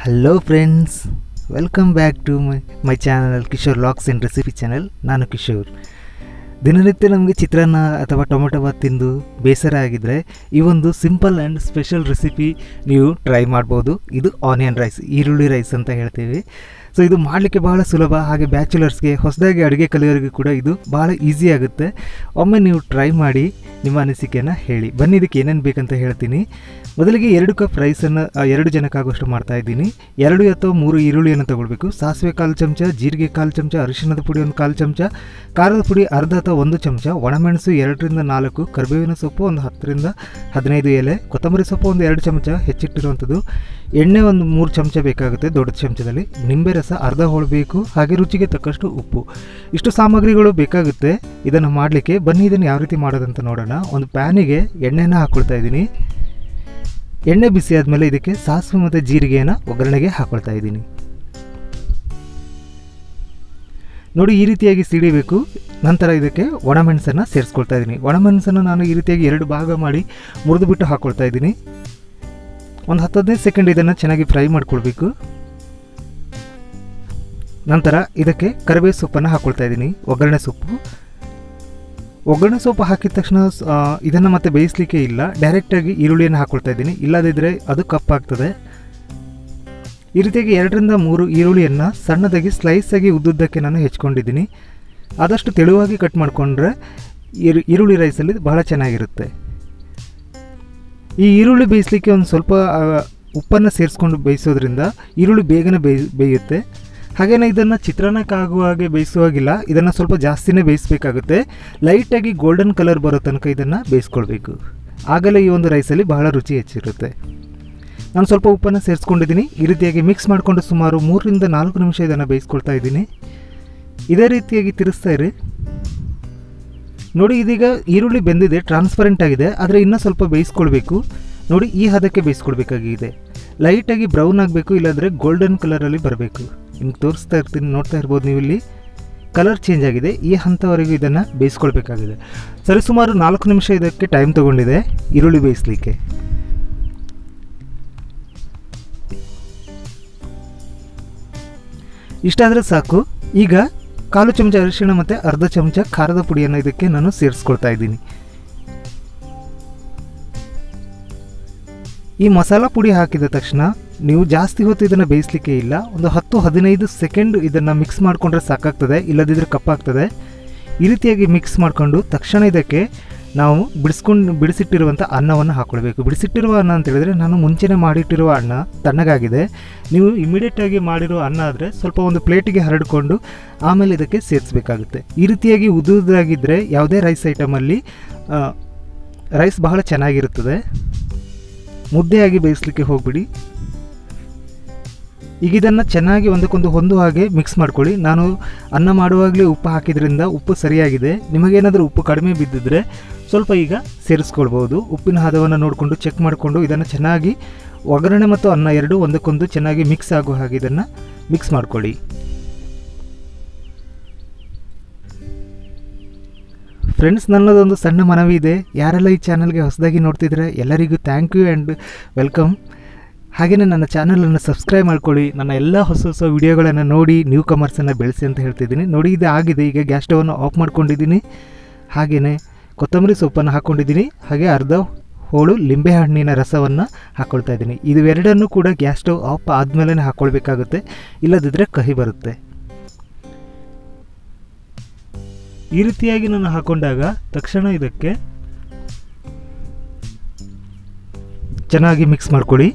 hello friends welcome back to my my channel Kishore ಲಾಕ್ಸ್ and recipe channel ನಾನು ಕಿಶೋರ್ ದಿನನಿತ್ಯ ನಮಗೆ ಚಿತ್ರಾನ್ನ ಅಥವಾ ಟೊಮೆಟೊ ಬಾತ್ ತಿಂದು ಬೇಸರ ಆಗಿದ್ದರೆ ಈ ಒಂದು ಸಿಂಪಲ್ ಆ್ಯಂಡ್ ಸ್ಪೆಷಲ್ ರೆಸಿಪಿ ನೀವು ಟ್ರೈ ಮಾಡ್ಬೋದು ಇದು ಆನಿಯನ್ ರೈಸ್ ಈರುಳ್ಳಿ ರೈಸ್ ಅಂತ ಹೇಳ್ತೀವಿ ಸೊ ಇದು ಮಾಡಲಿಕ್ಕೆ ಬಹಳ ಸುಲಭ ಹಾಗೆ ಬ್ಯಾಚುಲರ್ಸ್ಗೆ ಹೊಸದಾಗಿ ಅಡುಗೆ ಕಲಿಯೋರಿಗೆ ಕೂಡ ಇದು ಭಾಳ ಈಸಿ ಆಗುತ್ತೆ ಒಮ್ಮೆ ನೀವು ಟ್ರೈ ಮಾಡಿ ನಿಮ್ಮ ಅನಿಸಿಕೆಯನ್ನು ಹೇಳಿ ಬನ್ನಿ ಇದಕ್ಕೆ ಏನೇನು ಬೇಕಂತ ಹೇಳ್ತೀನಿ ಮೊದಲಿಗೆ ಎರಡು ಕಪ್ ರೈಸನ್ನು ಎರಡು ಜನಕ್ಕಾಗುವಷ್ಟು ಮಾಡ್ತಾ ಇದ್ದೀನಿ ಎರಡು ಅಥವಾ ಮೂರು ಈರುಳ್ಳಿಯನ್ನು ತಗೊಳ್ಬೇಕು ಸಾಸಿವೆ ಕಾಲು ಚಮಚ ಜೀರಿಗೆ ಕಾಲು ಚಮಚ ಅರಿಶಿಣದ ಪುಡಿ ಒಂದು ಕಾಲು ಚಮಚ ಖಾರದ ಪುಡಿ ಅರ್ಧ ಅಥವಾ ಒಂದು ಚಮಚ ಒಣಮೆಣಸು ಎರಡರಿಂದ ನಾಲ್ಕು ಕರಿಬೇವಿನ ಸೊಪ್ಪು ಒಂದು ಹತ್ತರಿಂದ ಹದಿನೈದು ಎಲೆ ಕೊತ್ತಂಬರಿ ಸೊಪ್ಪು ಒಂದು ಎರಡು ಚಮಚ ಹೆಚ್ಚಿಟ್ಟಿರುವಂಥದ್ದು ಎಣ್ಣೆ ಒಂದು ಮೂರು ಚಮಚ ಬೇಕಾಗುತ್ತೆ ದೊಡ್ಡ ಚಮಚದಲ್ಲಿ ನಿಂಬೆ ರಸ ಅರ್ಧ ಹೋಳು ಬೇಕು ಹಾಗೆ ರುಚಿಗೆ ತಕ್ಕಷ್ಟು ಉಪ್ಪು ಇಷ್ಟು ಸಾಮಗ್ರಿಗಳು ಬೇಕಾಗುತ್ತೆ ಇದನ್ನು ಮಾಡಲಿಕ್ಕೆ ಬನ್ನಿ ಇದನ್ನು ಯಾವ ರೀತಿ ಮಾಡೋದಂತ ನೋಡೋಣ ಒಂದು ಪ್ಯಾನಿಗೆ ಎಣ್ಣೆನ ಹಾಕ್ಕೊಳ್ತಾ ಇದ್ದೀನಿ ಎಣ್ಣೆ ಬಿಸಿ ಆದಮೇಲೆ ಇದಕ್ಕೆ ಸಾಸಿವೆ ಮತ್ತು ಜೀರಿಗೆಯನ್ನು ಒಗ್ಗರಣೆಗೆ ಹಾಕ್ಕೊಳ್ತಾ ಇದ್ದೀನಿ ನೋಡಿ ಈ ರೀತಿಯಾಗಿ ಸಿಡಿಬೇಕು ನಂತರ ಇದಕ್ಕೆ ಒಣಮೆಣಸನ್ನು ಸೇರಿಸ್ಕೊಳ್ತಾ ಇದ್ದೀನಿ ಒಣಮೆಣಸನ್ನು ನಾನು ಈ ರೀತಿಯಾಗಿ ಎರಡು ಭಾಗ ಮಾಡಿ ಮುರಿದು ಬಿಟ್ಟು ಹಾಕ್ಕೊಳ್ತಾ ಇದ್ದೀನಿ ಒಂದು ಹತ್ತು ಹದಿನೈದು ಸೆಕೆಂಡ್ ಇದನ್ನು ಚೆನ್ನಾಗಿ ಫ್ರೈ ಮಾಡ್ಕೊಳ್ಬೇಕು ನಂತರ ಇದಕ್ಕೆ ಕರಿಬೇವು ಸೊಪ್ಪನ್ನು ಹಾಕ್ಕೊಳ್ತಾ ಇದ್ದೀನಿ ಒಗ್ಗರಣೆ ಸೊಪ್ಪು ಒಗ್ಗರಣೆ ಸೊಪ್ಪು ಹಾಕಿದ ತಕ್ಷಣ ಇದನ್ನು ಮತ್ತೆ ಬೇಯಿಸಲಿಕ್ಕೆ ಇಲ್ಲ ಡೈರೆಕ್ಟಾಗಿ ಈರುಳ್ಳಿಯನ್ನು ಹಾಕ್ಕೊಳ್ತಾ ಇದ್ದೀನಿ ಇಲ್ಲದಿದ್ದರೆ ಅದು ಕಪ್ಪಾಗ್ತದೆ ಈ ರೀತಿಯಾಗಿ ಎರಡರಿಂದ ಮೂರು ಈರುಳ್ಳಿಯನ್ನು ಸಣ್ಣದಾಗಿ ಸ್ಲೈಸಾಗಿ ಉದ್ದುದ್ದಕ್ಕೆ ನಾನು ಹೆಚ್ಕೊಂಡಿದ್ದೀನಿ ಆದಷ್ಟು ತೆಳುವಾಗಿ ಕಟ್ ಮಾಡಿಕೊಂಡ್ರೆ ಈರು ಈರುಳ್ಳಿ ರೈಸಲ್ಲಿ ಬಹಳ ಚೆನ್ನಾಗಿರುತ್ತೆ ಈ ಈರುಳ್ಳಿ ಬೇಯಿಸಲಿಕ್ಕೆ ಒಂದು ಸ್ವಲ್ಪ ಉಪ್ಪನ್ನು ಸೇರಿಸ್ಕೊಂಡು ಬೇಯಿಸೋದ್ರಿಂದ ಈರುಳ್ಳಿ ಬೇಗನೆ ಬೇಯ್ ಬೇಯುತ್ತೆ ಹಾಗೆಯೇ ಇದನ್ನು ಚಿತ್ರಾನ್ನಕ್ಕಾಗುವ ಹಾಗೆ ಬೇಯಿಸುವಾಗಿಲ್ಲ ಇದನ್ನು ಸ್ವಲ್ಪ ಜಾಸ್ತಿನೇ ಬೇಯಿಸಬೇಕಾಗುತ್ತೆ ಲೈಟಾಗಿ ಗೋಲ್ಡನ್ ಕಲರ್ ಬರೋ ತನಕ ಇದನ್ನು ಬೇಯಿಸ್ಕೊಳ್ಬೇಕು ಆಗಲೇ ಈ ಒಂದು ರೈಸಲ್ಲಿ ಬಹಳ ರುಚಿ ಹೆಚ್ಚಿರುತ್ತೆ ನಾನು ಸ್ವಲ್ಪ ಉಪ್ಪನ್ನು ಸೇರಿಸ್ಕೊಂಡಿದ್ದೀನಿ ಈ ರೀತಿಯಾಗಿ ಮಿಕ್ಸ್ ಮಾಡಿಕೊಂಡು ಸುಮಾರು ಮೂರರಿಂದ ನಾಲ್ಕು ನಿಮಿಷ ಇದನ್ನು ಬೇಯಿಸ್ಕೊಳ್ತಾ ಇದ್ದೀನಿ ಇದೇ ರೀತಿಯಾಗಿ ತಿರುಸ್ತಾ ಇರಿ ನೋಡಿ ಇದೀಗ ಈರುಳ್ಳಿ ಬೆಂದಿದೆ ಟ್ರಾನ್ಸ್ಪರೆಂಟ್ ಆಗಿದೆ ಆದರೆ ಇನ್ನೂ ಸ್ವಲ್ಪ ಬೇಯಿಸ್ಕೊಳ್ಬೇಕು ನೋಡಿ ಈ ಹದಕ್ಕೆ ಬೇಯಿಸ್ಕೊಳ್ಬೇಕಾಗಿದೆ ಲೈಟಾಗಿ ಬ್ರೌನ್ ಆಗಬೇಕು ಇಲ್ಲಾಂದರೆ ಗೋಲ್ಡನ್ ಕಲರಲ್ಲಿ ಬರಬೇಕು ನಿಮ್ಗೆ ತೋರಿಸ್ತಾ ಇರ್ತೀನಿ ನೋಡ್ತಾ ಇರ್ಬೋದು ನೀವು ಇಲ್ಲಿ ಕಲರ್ ಚೇಂಜ್ ಆಗಿದೆ ಈ ಹಂತವರೆಗೂ ಇದನ್ನು ಬೇಯಿಸ್ಕೊಳ್ಬೇಕಾಗಿದೆ ಸರಿ ಸುಮಾರು ನಾಲ್ಕು ನಿಮಿಷ ಇದಕ್ಕೆ ಟೈಮ್ ತೊಗೊಂಡಿದೆ ಈರುಳ್ಳಿ ಬೇಯಿಸಲಿಕ್ಕೆ ಇಷ್ಟಾದರೆ ಸಾಕು ಈಗ ಕಾಲು ಚಮಚ ಅರಿಶಿಣ ಮತ್ತು ಅರ್ಧ ಚಮಚ ಖಾರದ ಪುಡಿಯನ್ನು ಇದಕ್ಕೆ ನಾನು ಸೇರಿಸ್ಕೊಳ್ತಾ ಇದ್ದೀನಿ ಈ ಮಸಾಲ ಪುಡಿ ಹಾಕಿದ ತಕ್ಷಣ ನೀವು ಜಾಸ್ತಿ ಹೊತ್ತು ಇದನ್ನು ಬೇಯಿಸಲಿಕ್ಕೆ ಇಲ್ಲ ಒಂದು ಹತ್ತು ಹದಿನೈದು ಸೆಕೆಂಡ್ ಇದನ್ನು ಮಿಕ್ಸ್ ಮಾಡಿಕೊಂಡ್ರೆ ಸಾಕಾಗ್ತದೆ ಇಲ್ಲದಿದ್ದರೆ ಕಪ್ಪಾಗ್ತದೆ ಈ ರೀತಿಯಾಗಿ ಮಿಕ್ಸ್ ಮಾಡಿಕೊಂಡು ತಕ್ಷಣ ಇದಕ್ಕೆ ನಾವು ಬಿಡಿಸ್ಕೊಂಡು ಬಿಡಿಸಿಟ್ಟಿರುವಂಥ ಅನ್ನವನ್ನು ಹಾಕ್ಕೊಳ್ಬೇಕು ಬಿಡಿಸಿಟ್ಟಿರುವ ಅನ್ನ ಅಂತ ಹೇಳಿದ್ರೆ ನಾನು ಮುಂಚೆನೇ ಮಾಡಿಟ್ಟಿರುವ ಅನ್ನ ತಣ್ಣಗಾಗಿದೆ ನೀವು ಇಮಿಡಿಯೇಟಾಗಿ ಮಾಡಿರೋ ಅನ್ನ ಆದರೆ ಸ್ವಲ್ಪ ಒಂದು ಪ್ಲೇಟಿಗೆ ಹರಡಿಕೊಂಡು ಆಮೇಲೆ ಇದಕ್ಕೆ ಸೇರಿಸಬೇಕಾಗುತ್ತೆ ಈ ರೀತಿಯಾಗಿ ಉದುದಾಗಿದ್ದರೆ ಯಾವುದೇ ರೈಸ್ ಐಟಮಲ್ಲಿ ರೈಸ್ ಬಹಳ ಚೆನ್ನಾಗಿರುತ್ತದೆ ಮುದ್ದೆಯಾಗಿ ಬೇಯಿಸಲಿಕ್ಕೆ ಹೋಗ್ಬಿಡಿ ಈಗ ಇದನ್ನು ಚೆನ್ನಾಗಿ ಒಂದಕ್ಕೊಂದು ಹೊಂದು ಹಾಗೆ ಮಿಕ್ಸ್ ಮಾಡ್ಕೊಳ್ಳಿ ನಾನು ಅನ್ನ ಮಾಡುವಾಗಲೇ ಉಪ್ಪು ಹಾಕಿದ್ರಿಂದ ಉಪ್ಪು ಸರಿಯಾಗಿದೆ ನಿಮಗೇನಾದರೂ ಉಪ್ಪು ಕಡಿಮೆ ಬಿದ್ದಿದ್ರೆ ಸ್ವಲ್ಪ ಈಗ ಸೇರಿಸ್ಕೊಳ್ಬೋದು ಉಪ್ಪಿನ ಹದವನ್ನು ನೋಡಿಕೊಂಡು ಚೆಕ್ ಮಾಡಿಕೊಂಡು ಇದನ್ನು ಚೆನ್ನಾಗಿ ಒಗ್ಗರಣೆ ಮತ್ತು ಅನ್ನ ಎರಡು ಒಂದಕ್ಕೊಂದು ಚೆನ್ನಾಗಿ ಮಿಕ್ಸ್ ಆಗೋ ಹಾಗೆ ಇದನ್ನು ಮಿಕ್ಸ್ ಮಾಡ್ಕೊಳ್ಳಿ ಫ್ರೆಂಡ್ಸ್ ನನ್ನದೊಂದು ಸಣ್ಣ ಮನವಿ ಇದೆ ಯಾರೆಲ್ಲ ಈ ಚಾನಲ್ಗೆ ಹೊಸದಾಗಿ ನೋಡ್ತಿದ್ರೆ ಎಲ್ಲರಿಗೂ ಥ್ಯಾಂಕ್ ಯು ಆ್ಯಂಡ್ ವೆಲ್ಕಮ್ ಹಾಗೆಯೇ ನನ್ನ ಚಾನಲನ್ನು ಸಬ್ಸ್ಕ್ರೈಬ್ ಮಾಡ್ಕೊಳ್ಳಿ ನನ್ನ ಎಲ್ಲ ಹೊಸ ಹೊಸ ವಿಡಿಯೋಗಳನ್ನು ನೋಡಿ ನ್ಯೂ ಕಮರ್ಸನ್ನು ಬೆಳೆಸಿ ಅಂತ ಹೇಳ್ತಿದ್ದೀನಿ ನೋಡಿ ಇದು ಆಗಿದೆ ಈಗ ಗ್ಯಾಸ್ ಸ್ಟವನ್ನು ಆಫ್ ಮಾಡ್ಕೊಂಡಿದ್ದೀನಿ ಹಾಗೆಯೇ ಕೊತ್ತಂಬರಿ ಸೊಪ್ಪನ್ನು ಹಾಕ್ಕೊಂಡಿದ್ದೀನಿ ಹಾಗೆ ಅರ್ಧ ಹೋಳು ಲಿಂಬೆಹಣ್ಣಿನ ರಸವನ್ನು ಹಾಕ್ಕೊಳ್ತಾ ಇದ್ದೀನಿ ಇವೆರಡನ್ನೂ ಕೂಡ ಗ್ಯಾಸ್ ಸ್ಟವ್ ಆಫ್ ಆದಮೇಲೆ ಹಾಕ್ಕೊಳ್ಬೇಕಾಗುತ್ತೆ ಇಲ್ಲದಿದ್ದರೆ ಕಹಿ ಬರುತ್ತೆ ಈ ರೀತಿಯಾಗಿ ನಾನು ಹಾಕೊಂಡಾಗ ತಕ್ಷಣ ಇದಕ್ಕೆ ಚೆನ್ನಾಗಿ ಮಿಕ್ಸ್ ಮಾಡ್ಕೊಳ್ಳಿ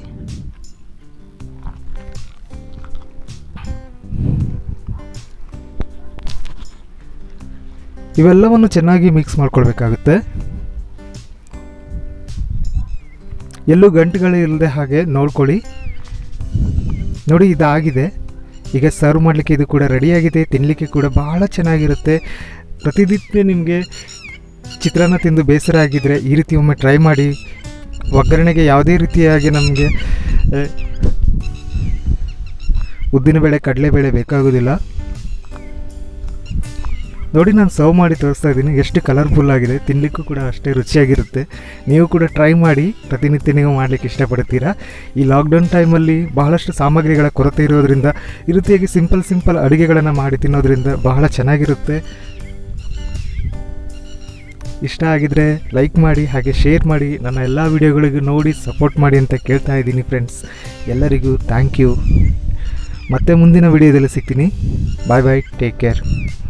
ಇವೆಲ್ಲವನ್ನು ಚೆನ್ನಾಗಿ ಮಿಕ್ಸ್ ಮಾಡ್ಕೊಳ್ಬೇಕಾಗುತ್ತೆ ಎಲ್ಲೂ ಗಂಟುಗಳಿಲ್ಲದೆ ಹಾಗೆ ನೋಡ್ಕೊಳ್ಳಿ ನೋಡಿ ಇದಾಗಿದೆ ಈಗ ಸರ್ವ್ ಮಾಡಲಿಕ್ಕೆ ಇದು ಕೂಡ ರೆಡಿಯಾಗಿದೆ ತಿನ್ನಲಿಕ್ಕೆ ಕೂಡ ಬಹಳ ಚೆನ್ನಾಗಿರುತ್ತೆ ಪ್ರತಿನಿತ್ಯ ನಿಮಗೆ ಚಿತ್ರಾನ್ನ ತಿಂದು ಬೇಸರ ಆಗಿದ್ದರೆ ಈ ರೀತಿ ಒಮ್ಮೆ ಟ್ರೈ ಮಾಡಿ ಒಗ್ಗರಣೆಗೆ ಯಾವುದೇ ರೀತಿಯಾಗಿ ನಮಗೆ ಉದ್ದಿನಬೇಳೆ ಕಡಲೆಬೇಳೆ ಬೇಕಾಗೋದಿಲ್ಲ ನೋಡಿ ನಾನು ಸರ್ವ್ ಮಾಡಿ ತೋರಿಸ್ತಾ ಇದ್ದೀನಿ ಎಷ್ಟು ಕಲರ್ಫುಲ್ ಆಗಿದೆ ತಿನ್ನಲಿಕ್ಕೂ ಕೂಡ ಅಷ್ಟೇ ರುಚಿಯಾಗಿರುತ್ತೆ ನೀವು ಕೂಡ ಟ್ರೈ ಮಾಡಿ ಪ್ರತಿನಿತ್ಯ ನೀವು ಮಾಡಲಿಕ್ಕೆ ಇಷ್ಟಪಡ್ತೀರಾ ಈ ಲಾಕ್ಡೌನ್ ಟೈಮಲ್ಲಿ ಬಹಳಷ್ಟು ಸಾಮಗ್ರಿಗಳ ಕೊರತೆ ಇರೋದ್ರಿಂದ ಈ ರೀತಿಯಾಗಿ ಸಿಂಪಲ್ ಸಿಂಪಲ್ ಅಡುಗೆಗಳನ್ನು ಮಾಡಿ ತಿನ್ನೋದ್ರಿಂದ ಬಹಳ ಚೆನ್ನಾಗಿರುತ್ತೆ ಇಷ್ಟ ಆಗಿದ್ರೆ ಲೈಕ್ ಮಾಡಿ ಹಾಗೆ ಶೇರ್ ಮಾಡಿ ನನ್ನ ಎಲ್ಲ ವಿಡಿಯೋಗಳಿಗೂ ನೋಡಿ ಸಪೋರ್ಟ್ ಮಾಡಿ ಅಂತ ಕೇಳ್ತಾ ಇದ್ದೀನಿ ಫ್ರೆಂಡ್ಸ್ ಎಲ್ಲರಿಗೂ ಥ್ಯಾಂಕ್ ಯು ಮತ್ತೆ ಮುಂದಿನ ವಿಡಿಯೋದಲ್ಲಿ ಸಿಗ್ತೀನಿ ಬಾಯ್ ಬಾಯ್ ಟೇಕ್ ಕೇರ್